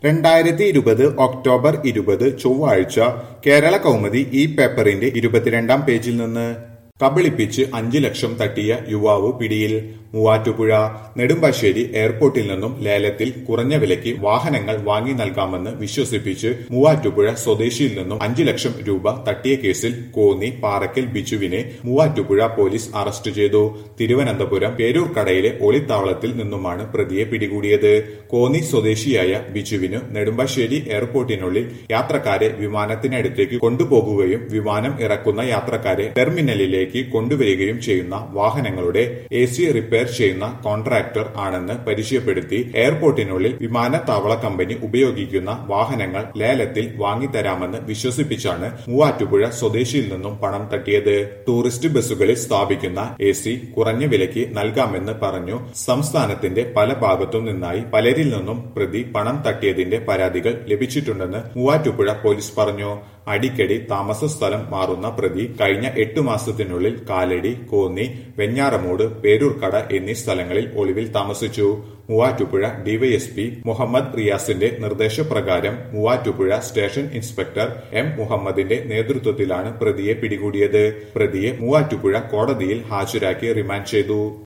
രണ്ടായിരത്തി ഇരുപത് ഒക്ടോബർ ഇരുപത് ചൊവ്വാഴ്ച കേരള കൗമുദി ഈ പേപ്പറിന്റെ ഇരുപത്തിരണ്ടാം പേജിൽ നിന്ന് കബളിപ്പിച്ച് അഞ്ചു ലക്ഷം തട്ടിയ യുവാവ് പിടിയിൽ മൂവാറ്റുപുഴ നെടുമ്പാശ്ശേരി എയർപോർട്ടിൽ നിന്നും ലേലത്തിൽ കുറഞ്ഞ വിലയ്ക്ക് വാഹനങ്ങൾ വാങ്ങി നൽകാമെന്ന് വിശ്വസിപ്പിച്ച് മൂവാറ്റുപുഴ സ്വദേശിയിൽ നിന്നും അഞ്ചു ലക്ഷം രൂപ തട്ടിയ കേസിൽ കോന്നി പാറക്കൽ ബിജുവിനെ മൂവാറ്റുപുഴ പോലീസ് അറസ്റ്റ് ചെയ്തു തിരുവനന്തപുരം പേരൂർക്കടയിലെ ഒളിത്താവളത്തിൽ നിന്നുമാണ് പ്രതിയെ പിടികൂടിയത് കോന്നി സ്വദേശിയായ ബിജുവിന് നെടുമ്പാശ്ശേരി എയർപോർട്ടിനുള്ളിൽ യാത്രക്കാരെ വിമാനത്തിനടുത്തേക്ക് കൊണ്ടുപോകുകയും വിമാനം ഇറക്കുന്ന യാത്രക്കാരെ ടെർമിനലിലേക്ക് കൊണ്ടുവരികയും ചെയ്യുന്ന വാഹനങ്ങളുടെ എ സി റിപ്പയർ ചെയ്യുന്ന കോൺട്രാക്ടർ ആണെന്ന് പരിചയപ്പെടുത്തി എയർപോർട്ടിനുള്ളിൽ വിമാനത്താവള കമ്പനി ഉപയോഗിക്കുന്ന വാഹനങ്ങൾ ലേലത്തിൽ വാങ്ങിത്തരാമെന്ന് വിശ്വസിപ്പിച്ചാണ് മൂവാറ്റുപുഴ സ്വദേശിയിൽ നിന്നും പണം തട്ടിയത് ടൂറിസ്റ്റ് ബസ്സുകളിൽ സ്ഥാപിക്കുന്ന എ സി കുറഞ്ഞ വിലയ്ക്ക് നൽകാമെന്ന് പറഞ്ഞു സംസ്ഥാനത്തിന്റെ പല ഭാഗത്തു നിന്നായി പലരിൽ നിന്നും പ്രതി പണം തട്ടിയതിന്റെ പരാതികൾ ലഭിച്ചിട്ടുണ്ടെന്ന് മൂവാറ്റുപുഴ പോലീസ് പറഞ്ഞു അടിക്കടി താമസ സ്ഥലം മാറുന്ന പ്രതി കഴിഞ്ഞ എട്ടു മാസത്തിനുള്ളിൽ കാലടി കോന്നി വെഞ്ഞാറമൂട് പേരൂർക്കട എന്നീ സ്ഥലങ്ങളിൽ ഒളിവിൽ താമസിച്ചു മൂവാറ്റുപുഴ ഡിവൈഎസ്പി മുഹമ്മദ് റിയാസിന്റെ നിർദ്ദേശപ്രകാരം മൂവാറ്റുപുഴ സ്റ്റേഷൻ ഇൻസ്പെക്ടർ എം മുഹമ്മദിന്റെ നേതൃത്വത്തിലാണ് പ്രതിയെ പിടികൂടിയത് പ്രതിയെ മൂവാറ്റുപുഴ കോടതിയിൽ ഹാജരാക്കി റിമാൻഡ് ചെയ്തു